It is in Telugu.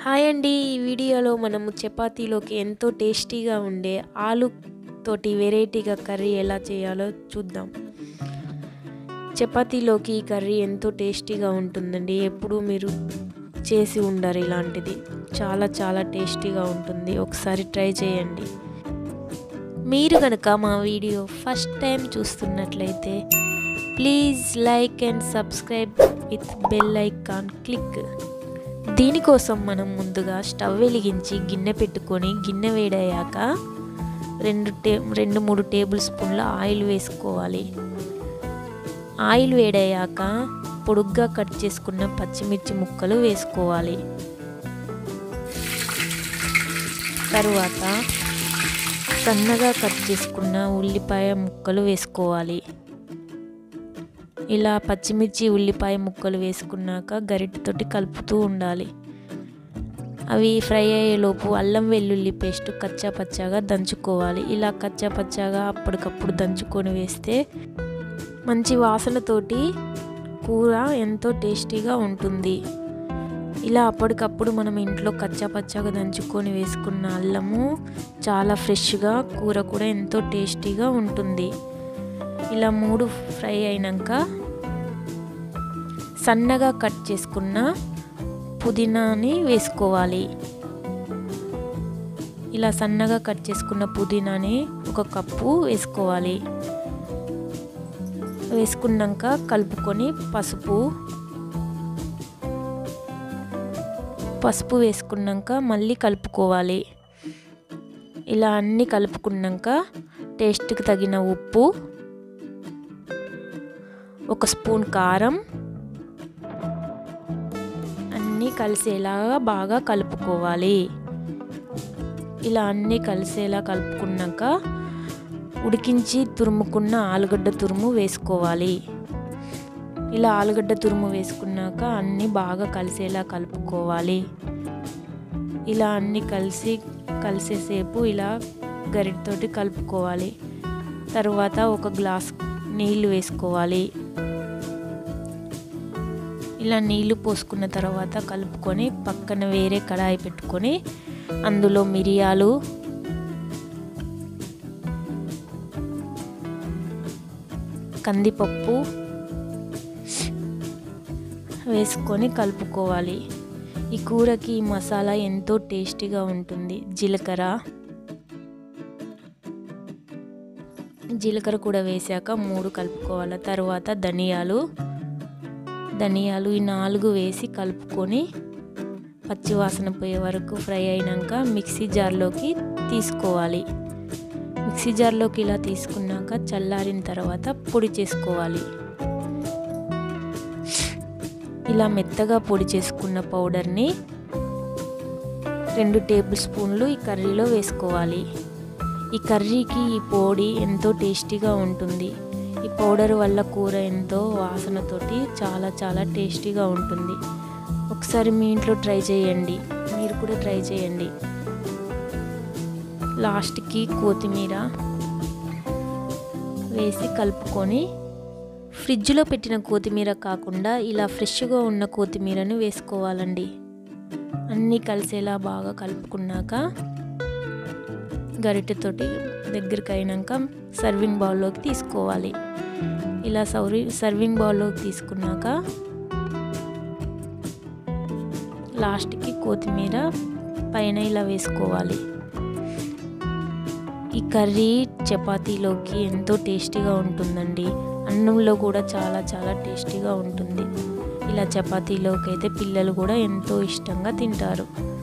హాయ్ అండి ఈ వీడియోలో మనము చపాతీలోకి ఎంతో టేస్టీగా ఉండే ఆలు తోటి వెరైటీగా కర్రీ ఎలా చేయాలో చూద్దాం చపాతీలోకి ఈ కర్రీ ఎంతో టేస్టీగా ఉంటుందండి ఎప్పుడు మీరు చేసి ఉండరు ఇలాంటిది చాలా చాలా టేస్టీగా ఉంటుంది ఒకసారి ట్రై చేయండి మీరు కనుక మా వీడియో ఫస్ట్ టైం చూస్తున్నట్లయితే please like and subscribe with bell icon click దీనికోసం మనం ముందుగా స్టవ్ వెలిగించి గిన్నె పెట్టుకొని గిన్నె వేడయ్యాక రెండు టే రెండు మూడు టేబుల్ స్పూన్ల ఆయిల్ వేసుకోవాలి ఆయిల్ వేడయ్యాక పొడుగ్గా కట్ చేసుకున్న పచ్చిమిర్చి ముక్కలు వేసుకోవాలి తరువాత సన్నగా కట్ చేసుకున్న ఉల్లిపాయ ముక్కలు వేసుకోవాలి ఇలా పచ్చిమిర్చి ఉల్లిపాయ ముక్కలు వేసుకున్నాక గరిటెతోటి కలుపుతూ ఉండాలి అవి ఫ్రై అయ్యేలోపు అల్లం వెల్లుల్లి పేస్ట్ కచ్చా పచ్చాగా దంచుకోవాలి ఇలా కచ్చా పచ్చాగా అప్పటికప్పుడు దంచుకొని వేస్తే మంచి వాసనతోటి కూర ఎంతో టేస్టీగా ఉంటుంది ఇలా అప్పటికప్పుడు మనం ఇంట్లో కచ్చా పచ్చాగా దంచుకొని వేసుకున్న అల్లము చాలా ఫ్రెష్గా కూర కూడా ఎంతో టేస్టీగా ఉంటుంది ఇలా మూడు ఫ్రై అయినాక సన్నగా కట్ చేసుకున్న పుదీనాని వేసుకోవాలి ఇలా సన్నగా కట్ చేసుకున్న పుదీనాని ఒక కప్పు వేసుకోవాలి వేసుకున్నాక కలుపుకొని పసుపు పసుపు వేసుకున్నాక మళ్ళీ కలుపుకోవాలి ఇలా అన్నీ కలుపుకున్నాక టేస్ట్కి తగిన ఉప్పు ఒక స్పూన్ కారం అన్నీ కలిసేలాగా బాగా కలుపుకోవాలి ఇలా అన్నీ కలిసేలా కలుపుకున్నాక ఉడికించి తురుముకున్న ఆలుగడ్డ తురుము వేసుకోవాలి ఇలా ఆలుగడ్డ తురుము వేసుకున్నాక అన్నీ బాగా కలిసేలా కలుపుకోవాలి ఇలా అన్నీ కలిసి కలిసేసేపు ఇలా గరిటతోటి కలుపుకోవాలి తర్వాత ఒక గ్లాస్ నీళ్ళు వేసుకోవాలి ఇలా నీళ్లు పోసుకున్న తర్వాత కలుపుకొని పక్కన వేరే కడాయి పెట్టుకొని అందులో మిరియాలు కందిపప్పు వేసుకొని కలుపుకోవాలి ఈ కూరకి ఈ మసాలా ఎంతో టేస్టీగా ఉంటుంది జీలకర్ర జీలకర్ర కూడా వేసాక మూడు కలుపుకోవాలి తర్వాత ధనియాలు ధనియాలు ఈ నాలుగు వేసి కలుపుకొని పచ్చివాసన పోయే వరకు ఫ్రై అయినాక మిక్సీ జార్లోకి తీసుకోవాలి మిక్సీ జార్లోకి ఇలా తీసుకున్నాక చల్లారిన తర్వాత పొడి చేసుకోవాలి ఇలా మెత్తగా పొడి చేసుకున్న పౌడర్ని రెండు టేబుల్ స్పూన్లు ఈ కర్రీలో వేసుకోవాలి ఈ కర్రీకి ఈ పొడి ఎంతో టేస్టీగా ఉంటుంది ఈ పౌడర్ వల్ల కూర ఎంతో వాసనతోటి చాలా చాలా టేస్టీగా ఉంటుంది ఒకసారి మీ ఇంట్లో ట్రై చేయండి మీరు కూడా ట్రై చేయండి లాస్ట్కి కొత్తిమీర వేసి కలుపుకొని ఫ్రిడ్జ్లో పెట్టిన కొత్తిమీర కాకుండా ఇలా ఫ్రెష్గా ఉన్న కొత్తిమీరను వేసుకోవాలండి అన్నీ కలిసేలా బాగా కలుపుకున్నాక గరిటెతోటి దగ్గరికి అయినాక సర్వింగ్ బౌల్లోకి తీసుకోవాలి ఇలా సౌరి సర్వింగ్ బౌల్లోకి తీసుకున్నాక లాస్ట్కి కొత్తిమీర పైన ఇలా వేసుకోవాలి ఈ కర్రీ చపాతీలోకి ఎంతో టేస్టీగా ఉంటుందండి అన్నంలో కూడా చాలా చాలా టేస్టీగా ఉంటుంది ఇలా చపాతీలోకి అయితే పిల్లలు కూడా ఎంతో ఇష్టంగా తింటారు